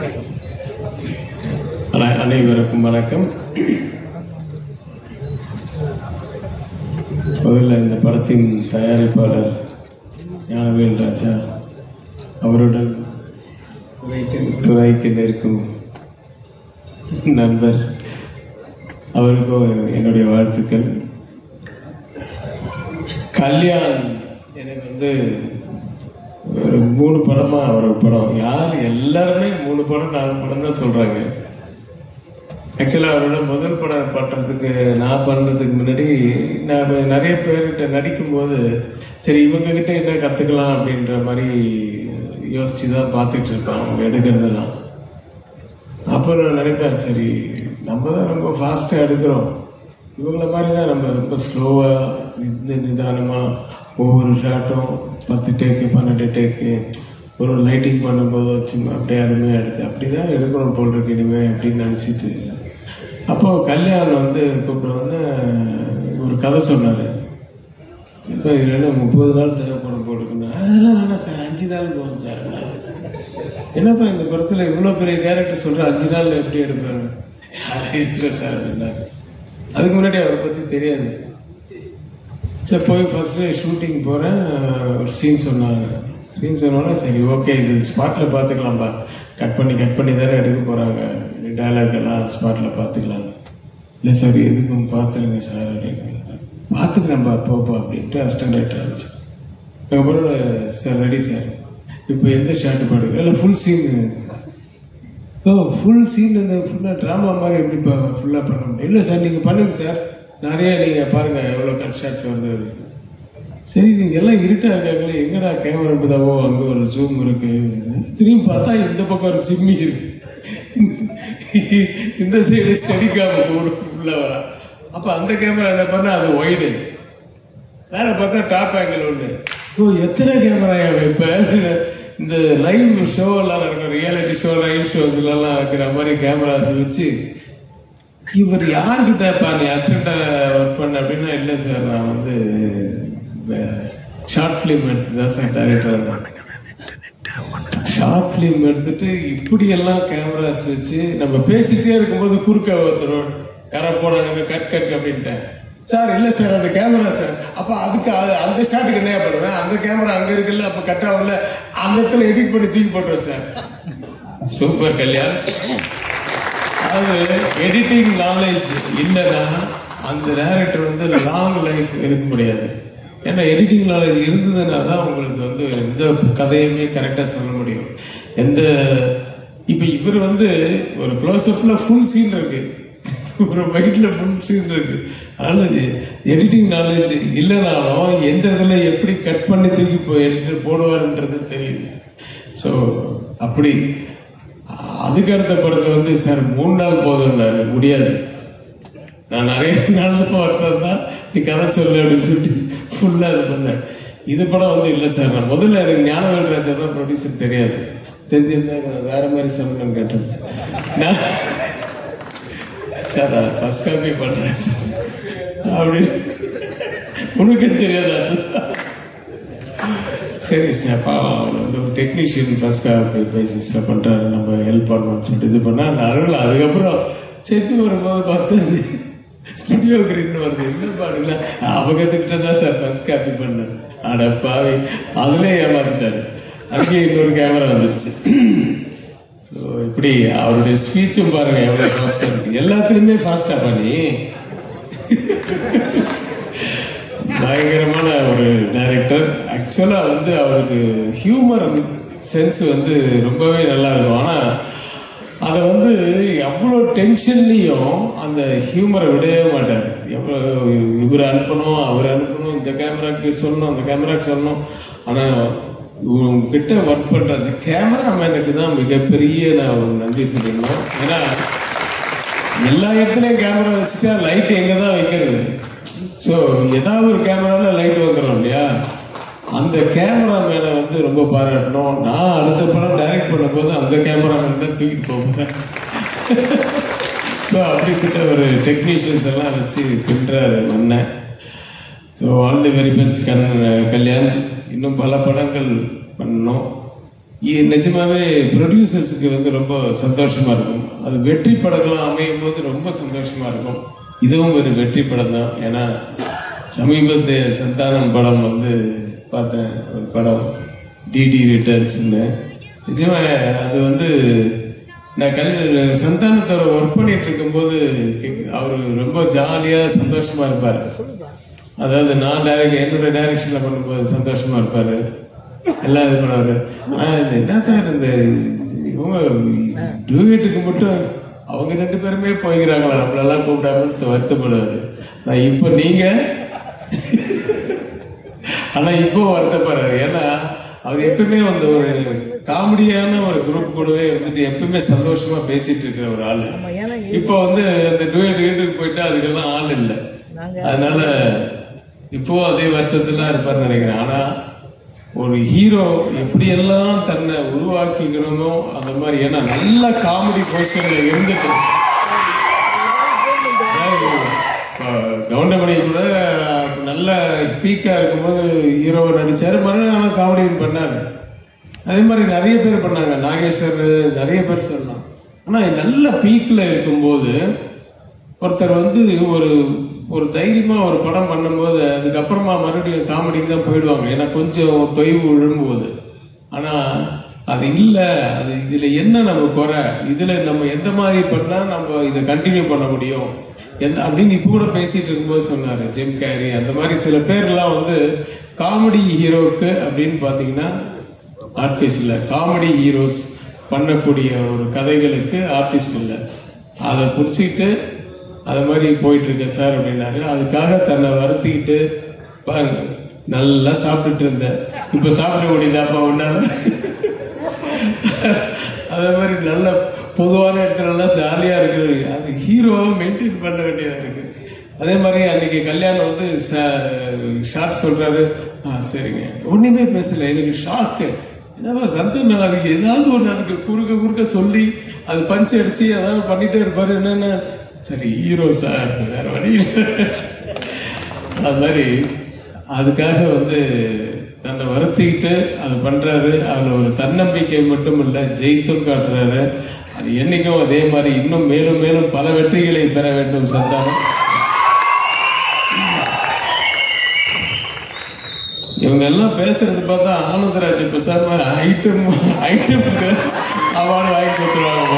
அனை- அனைவருக்கும் வணக்கம் முதல்ல இந்த படத்தின் தயாரிப்பாளர் ஞானவேல் ராஜா அவருடன் துணைக்கு- துணைக்கு நிற்கும் நண்பர் அவருக்கும் என்னுடைய வாழ்த்துக்கள் கல்யாண் எனக்கு வந்து ஒரு மூணு படமா ஒரு படம் யார் எல்லாருமே மூணு படம் நாலு படம் தான் சொல்றாங்க ஆக்சுவலா அவரோட முதல் படம் பண்றதுக்கு நான் பண்றதுக்கு முன்னாடி நான் இப்ப நிறைய பேர்கிட்ட நடிக்கும் போது சரி இவங்க கிட்ட என்ன கத்துக்கலாம் அப்படின்ற மாதிரி யோசிச்சு தான் பார்த்துட்டு இருப்பேன் அவங்க எடுக்கிறதெல்லாம் அப்போ நான் நினைப்பேன் சரி நம்ம தான் ரொம்ப ஃபாஸ்டா எடுக்கிறோம் இவங்கள மாதிரி தான் நம்ம ரொம்ப ஸ்லோவா நித நிதானமா ஒவ்வொரு ஷாட்டும் பத்து டேக்கு பன்னெண்டு டேக்கு ஒரு லைட்டிங் பண்ணும்போது சும்மா அப்படியே அருமையா எடுத்து அப்படிதான் எடுக்கணும் போல் இருக்கு இனிமே அப்படின்னு நினைச்சிட்டு அப்போ கல்யாணம் வந்து கூப்பிட்டு வந்து ஒரு கதை சொன்னாரு இப்போ இதுல என்ன முப்பது நாள் தேவைப்படும் போட்டுக்கணும் அதெல்லாம் வேணாம் சார் அஞ்சு நாள் போதும் சார் என்னப்பா இந்த படத்துல இவ்வளவு பெரிய கேரக்டர் சொல்ற அஞ்சு நாள் எப்படி எடுப்பாரு இருக்கிற சார் அப்படின்னாரு அதுக்கு முன்னாடி அவரை பத்தி தெரியாது சரி போய் ஃபர்ஸ்ட் ஷூட்டிங் போறேன் ஒரு சீன் சொன்னாங்க சீன் சொன்னோன்னே சரி ஓகே இது ஸ்பாட்ல பாத்துக்கலாம்பா கட் பண்ணி கட் பண்ணி தானே எடுக்க போறாங்க டைலாக் எல்லாம் ஸ்பாட்ல பாத்துக்கலாம் இல்லை சார் எதுக்கும் பார்த்துருங்க சார் அப்படின்னு பார்த்துக்கிறேன்பா போப்பா அப்படின்ட்டு அசிஸ்டன்ட் டைரக்டர் ஆரம்பிச்சு அதுக்கப்புறம் சார் ரெடி சார் இப்போ எந்த ஷாட் பாடுங்க இல்லை ஃபுல் சீன் ஓ ஃபுல் சீன் இந்த ஃபுல்லாக ட்ராமா மாதிரி எப்படி ஃபுல்லாக பண்ண முடியும் இல்லை சார் நீங்கள் பண்ணுங்க சார் நிறைய நீங்கள் பாருங்க எவ்வளோ கட் ஷாட்ஸ் வருது அப்படின்னு. சரி நீங்க எல்லாம் இருட்டா இருக்காங்களே எங்கடா கேமரா இருக்குதாவோ அங்க ஒரு ஜூம் இருக்கு திரும்பி பார்த்தா இந்த பக்கம் ஒரு சிம்மி இருக்கு இந்த சைடு ஸ்டடிக்காம உள்ள வரா அப்ப அந்த கேமரா என்ன பண்ண அது ஒய்டு வேற பார்த்தா டாப் ஆங்கிள் ஒண்ணு ஓ எத்தனை கேமராயா வைப்ப இந்த லைவ் ஷோ எல்லாம் நடக்கும் ரியாலிட்டி ஷோ லைவ் ஷோஸ் எல்லாம் வைக்கிற மாதிரி கேமராஸ் வச்சு இவர் யாருக்கிட்டப்பா நீ அசிஸ்டண்டா ஒர்க் பண்ண அப்படின்னா இல்ல சார் நான் வந்து ஷார்ட் பிலிம் எடுத்து தான் சார் டைரக்டர் இருந்தேன் ஷார்ட் பிலிம் எடுத்துட்டு இப்படி எல்லாம் கேமராஸ் வச்சு நம்ம பேசிட்டே இருக்கும்போது குறுக்க ஒருத்தர் யாரா போனாங்க கட் கட் அப்படின்ட்டேன் சார் இல்ல சார் அந்த கேமரா சார் அப்ப அதுக்கு அது- அந்த ஷாட்டுக்கு என்ன பண்ணுவேன் அந்த கேமரா அங்க இருக்குல்ல அப்ப கட் ஆகல அந்த இடத்துல எடிட் பண்ணி தூக்கி போட்டுருவேன் சார் சூப்பர் கல்யாண் அதாவது எடிட்டிங் நாலேஜ் இல்லைன்னா அந்த டேரக்டர் வந்து லாங் லைஃப் இருக்க முடியாது ஏன்னா எடிட்டிங் நாலேஜ் இருந்ததுன்னா தான் உங்களுக்கு வந்து எந்த கதையுமே கரெக்டா சொல்ல முடியும் எந்த இப்ப இவர் வந்து ஒரு க்ளோஸ்அப்ல ஃபுல் சீன் இருக்கு ஒரு மைட்ல ஃபுல் சீன் இருக்கு அதனால எடிட்டிங் நாலேஜ் இல்லைனாலும் எந்த இடத்துல எப்படி கட் பண்ணி தூக்கி போய் editor போடுவாருன்றது தெரியுது ஸோ அப்படி அதுக்கு அடுத்த படத்துல வந்து சார் மூணு நாள் போதும்னாரு முடியாது நான் நிறைய நாள் தான் ஒருத்தர் தான் நீ கதை சொல்லு அப்படின்னு சொல்லிட்டு ஃபுல்லா இது பண்ணேன் இது படம் வந்து இல்ல சார் நான் முதல்ல எனக்கு ஞானவேல் ராஜா தான் ப்ரொடியூசர் தெரியாது தெரிஞ்சிருந்தா நான் வேற மாதிரி சம்பளம் கேட்டேன் நான் சார் நான் ஃபர்ஸ்ட் காப்பி பண்றேன் சார் அப்படின்னு உனக்கு தெரியாதா சார் சரி சார் பாவம் அவர் வந்து ஒரு டெக்னீஷியன் ஃபர்ஸ்ட் காப்பி பேசிஸ்ல பண்றாரு நம்ம ஹெல்ப் பண்ணணும்னு சொல்லிட்டு இது பண்ணா நடுவில் அதுக்கப்புறம் செட்டு வரும்போது பார்த்தா ஸ்டுடியோ கிரீன் வருது என்ன பாடுங்களா அவங்க கிட்ட தான் சார் ஃபர்ஸ்ட் காப்பி பண்ணேன் அட பாவி அதுலயே ஏமாத்திட்டாரு அங்கேயே இன்னொரு கேமரா வந்துருச்சு So, இப்படி அவருடைய ஸ்பீச்சும் பாருங்க எவ்வளவு ஃபாஸ்டா இருக்கு எல்லாத்துலயுமே ஃபாஸ்டா பண்ணி பயங்கரமான ஒரு டைரக்டர் ஆக்சுவலா வந்து அவருக்கு ஹியூமர் சென்ஸ் வந்து ரொம்பவே நல்லா இருக்கும் ஆனா அதை வந்து எவ்வளோ டென்ஷன்லையும் அந்த ஹியூமரை விடவே மாட்டார் எவ்வளோ இவர் அனுப்பணும் அவர் அனுப்பணும் இந்த கேமராக்கு சொல்லணும் அந்த கேமராக்கு சொல்லணும் ஆனா உங்ககிட்ட ஒர்க் பண்ற அந்த கேமராமேனுக்கு தான் மிகப்பெரிய நான் ஒரு நன்றி சொல்லணும் ஏன்னா எல்லா இடத்துலயும் கேமரா வச்சுட்டா லைட் எங்க தான் வைக்கிறது சோ ஏதாவது ஒரு கேமரால லைட் வந்துடும் இல்லையா அந்த கேமரா மேல வந்து ரொம்ப பாராட்டணும் நான் அடுத்த படம் டைரக்ட் பண்ணும்போது அந்த கேமரா மேல தான் தூக்கிட்டு போகிறேன் ஸோ அப்படிப்பட்ட ஒரு டெக்னீஷியன்ஸ் எல்லாம் வச்சு பின்றாரு மண்ணை so all the very best கண் கல்யாண் இன்னும் பல படங்கள் பண்ணணும் இ- நிஜமாவே ப்ரொடியூசர்ஸுக்கு வந்து ரொம்ப சந்தோஷமா இருக்கும் அது வெற்றி படங்களாம் அமையும் போது ரொம்ப சந்தோஷமா இருக்கும் இதுவும் ஒரு வெற்றி படம் தான் ஏன்னா சமீபத்து சந்தானம் படம் வந்து பார்த்தேன் ஒரு படம் டிடி ரிட்டர்ன்ஸ்னு நிஜமா அது வந்து நான் கல்வி சந்தானத்தோட ஒர்க் பண்ணிட்டு இருக்கும்போது அவர் ரொம்ப ஜாலியா சந்தோஷமா இருப்பாரு அதாவது நான் டைரக்ட் என்னோட டைரக்ஷன்ல பண்ணும்போது சந்தோஷமா இருப்பாரு எல்லாம் இது பண்ணுவாரு ஆனா இது என்ன சார் இந்த இவங்க டூயட்டுக்கு மட்டும் அவங்க ரெண்டு பேருமே போய்க்கிறாங்களா நம்மளெல்லாம் கூப்பிடாமன்னு வருத்தப்படுவாரு நான் இப்போ நீங்க ஆனா இப்போ வருத்தப்படுறாரு ஏன்னா அவர் எப்பவுமே வந்து ஒரு காமெடியான ஒரு குரூப் கூடவே இருந்துட்டு எப்பவுமே சந்தோஷமா பேசிட்டு இருக்கிற ஒரு ஆளு இப்போ வந்து அந்த டூயட் வீட்டுக்கு போயிட்டு அதுக்கெல்லாம் ஆள் இல்லை அதனால இப்போ அதே வருத்தத்துல இருப்பார்னு நினைக்கிறேன் ஆனா ஒரு ஹீரோ எப்படியெல்லாம் தன்னை உருவாக்கிக்கணுமோ அந்த மாதிரி ஏன்னா நல்ல காமெடி பொசிஷன்ல இருந்துட்டு அதாவது, அஹ், கவுண்டமணி கூட நல்ல பீக்கா இருக்கும்போது ஹீரோ நடிச்சாரு மறுநாள் காமெடி பண்ணாரு அதே மாதிரி நிறைய பேர் பண்ணாங்க நாகேஸ்வர் நிறைய பேர் சொல்லலாம் ஆனா நல்ல பீக்ல இருக்கும்போது ஒருத்தர் வந்து ஒரு ஒரு தைரியமா ஒரு படம் பண்ணும்போது அதுக்கப்புறமா மறுபடியும் காமெடிக்கு தான் போயிடுவாங்க ஏன்னா கொஞ்சம் தொய்வு விழும்போது ஆனா அது இல்ல அது இதுல என்ன நம்ம குறை இதுல நம்ம எந்த மாதிரி பண்ணா நம்ம இதை கண்டினியூ பண்ண முடியும் எந்த அப்படின்னு இப்ப கூட பேசிட்டு இருக்கும்போது சொன்னாரு ஜிம் கேரி அந்த மாதிரி சில பேர்லாம் வந்து காமெடி ஹீரோக்கு அப்படின்னு பாத்தீங்கன்னா ஆர்டிஸ்ட் இல்ல காமெடி ஹீரோஸ் பண்ணக்கூடிய ஒரு கதைகளுக்கு ஆர்டிஸ்ட் இல்ல அதை புடிச்சிட்டு அது மாதிரி போயிட்டு இருக்கேன் சார் அப்படின்னாரு அதுக்காக தன்னை வருத்திக்கிட்டு பாருங்க நல்லா சாப்பிட்டுட்டு இருந்தேன் இப்ப சாப்பிட முடியுதாப்பா உன்னால அதே மாதிரி நல்ல பொதுவான இடத்துலலாம் ஜாலியா இருக்குது அது ஹீரோவை மெயின்டைன் பண்ண வேண்டியதா இருக்கு அதே மாதிரி அன்னைக்கு கல்யாணம் வந்து ஷார்ட் சொல்றாரு ஆ சரிங்க ஒண்ணுமே பேசல எனக்கு ஷாக்கு என்னவா சந்தோஷம் அதுக்கு ஏதாவது ஒண்ணு அதுக்கு குறுக்க குறுக்க சொல்லி அது பஞ்ச் அடிச்சு ஏதாவது பண்ணிட்டே இருப்பாரு என்னென்ன சரி ஹீரோ சார் வேற வழி இல்லை. அது மாதிரி அதுக்காக வந்து தன்னை வருத்திக்கிட்டு அது பண்றாரு அதுல ஒரு தன்னம்பிக்கை மட்டும் இல்ல ஜெயித்தும் காட்டுறாரு அது என்னைக்கும் அதே மாதிரி இன்னும் மேலும் மேலும் பல வெற்றிகளை பெற வேண்டும் சந்தானம் இவங்க எல்லாம் பேசுறது பார்த்தா ஆனந்தராஜ் பேசாம ஐட்டம் ஐட்டமுக்கு அவார்டு வாங்கி கொடுத்துருவாங்க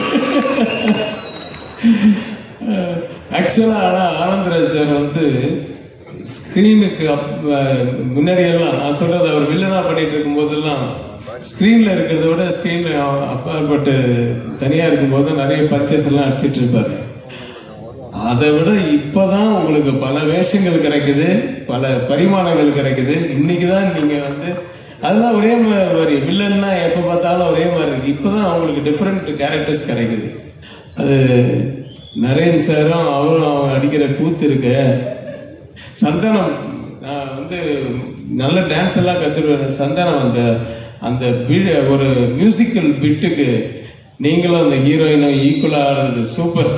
ஆக்சுவலா ஆனா ஆனந்தராஜ் சார் வந்து ஸ்கிரீனுக்கு முன்னாடி எல்லாம் நான் சொல்றது அவர் வில்லனா பண்ணிட்டு இருக்கும் போதெல்லாம் ஸ்கிரீன்ல இருக்கிறத விட ஸ்கிரீன்ல அப்பாற்பட்டு தனியா இருக்கும் போது நிறைய பர்ச்சேஸ் எல்லாம் அடிச்சிட்டு இருப்பாரு அதை விட இப்பதான் உங்களுக்கு பல வேஷங்கள் கிடைக்குது பல பரிமாணங்கள் கிடைக்குது இன்னைக்குதான் நீங்க வந்து அதெல்லாம் ஒரே மாதிரி வில்லன்னா எப்ப பார்த்தாலும் ஒரே மாதிரி இருக்கு இப்பதான் அவங்களுக்கு டிஃப்ரெண்ட் கேரக்டர்ஸ் கிடைக்குது அது நரேன் சாரும் அவரும் அவங்க அடிக்கிற கூத்து இருக்கு சந்தானம் நான் வந்து நல்ல டான்ஸ் எல்லாம் கத்துருவேன் சந்தானம் அந்த அந்த பி- ஒரு மியூசிக்கல் பிட்டுக்கு நீங்களும் அந்த ஹீரோயினும் ஈக்குவலா ஆடுறது சூப்பர்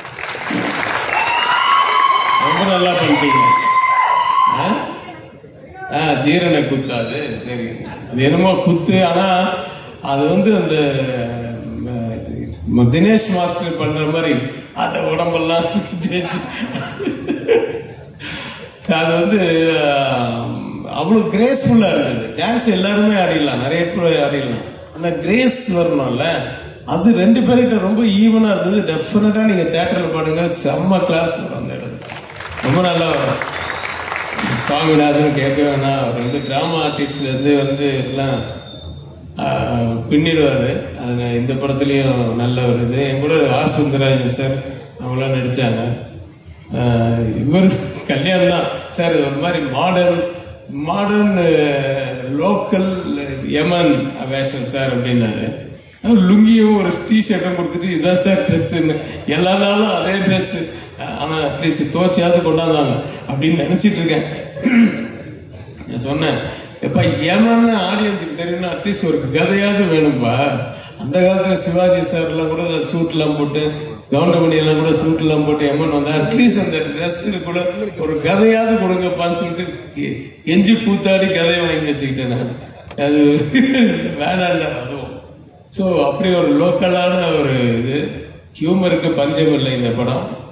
ரொம்ப நல்லா பண்ணிட்டீங்க ஆ? ஆ ஜீரண குத்து அது சரி அது என்னமோ குத்து ஆனா அது வந்து அந்த ம, தினேஷ் மாஸ்டர் பண்ற மாதிரி அந்த உடம்பெல்லாம் தேய்ச்சி அது வந்து ஆஹ், அவ்வளவு கிரேஸ்ஃபுல்லா இருந்தது டான்ஸ் எல்லாருமே ஆடிடலாம் நிறைய பேர் ஆடிடலாம் அந்த கிரேஸ் வரணும்ல அது ரெண்டு பேர்கிட்ட ரொம்ப ஈவனா இருந்தது டெஃபினட்டா நீங்க தேட்டர்ல பாடுங்க செம்ம கிளாஸ் வரும் அந்த இடத்துல ரொம்ப நல்லா வரும் சுவாமிநாதன் கேட்க வேணாம் அவர் வந்து டிராமா ஆர்டிஸ்ட்ல இருந்து வந்து எல்லாம் ஆஹ், பின்னிடுவாரு அது இந்த படத்துலயும் நல்ல ஒரு இது என் கூட ஆர் சுந்தரராஜன் சார் அவங்களாம் நடிச்சாங்க ஆஹ், இவர் கல்யாணம் தான் சார் இது ஒரு மாதிரி மாடர்ன் மாடர்ன் லோக்கல் யமன் வேஷம் சார் அப்படின்னாரு அவர் லுங்கியும் ஒரு டி ஷர்ட்டும் கொடுத்துட்டு இதான் சார் ட்ரெஸ் எல்லா நாளும் அதே ட்ரெஸ் ஆனா அட்லீஸ்ட் துவச்சியாவது கொண்டாந்தாங்க அப்படின்னு நினைச்சிட்டு இருக்கேன் நான் சொன்னேன் எப்ப ஏமான்னு ஆடியன்ஸுக்கு தெரியும்னா அட்லீஸ்ட் ஒரு கதையாவது வேணும்பா அந்த காலத்துல சிவாஜி சார் எல்லாம் கூட சூட் எல்லாம் போட்டு கவுண்டமணி எல்லாம் கூட சூட் எல்லாம் போட்டு எமன் வந்தா அட்லீஸ்ட் அந்த ட்ரெஸ் கூட ஒரு கதையாவது கொடுங்கப்பான்னு சொல்லிட்டு எ- எஞ்சி கூத்தாடி கதையை வாங்கி வச்சுக்கிட்டேன் நான் அது வேணாண்டார் அதுவும் ஸோ அப்படி ஒரு லோக்கலான ஒரு இது ஹியூமருக்கு பஞ்சம் இல்லை இந்த படம்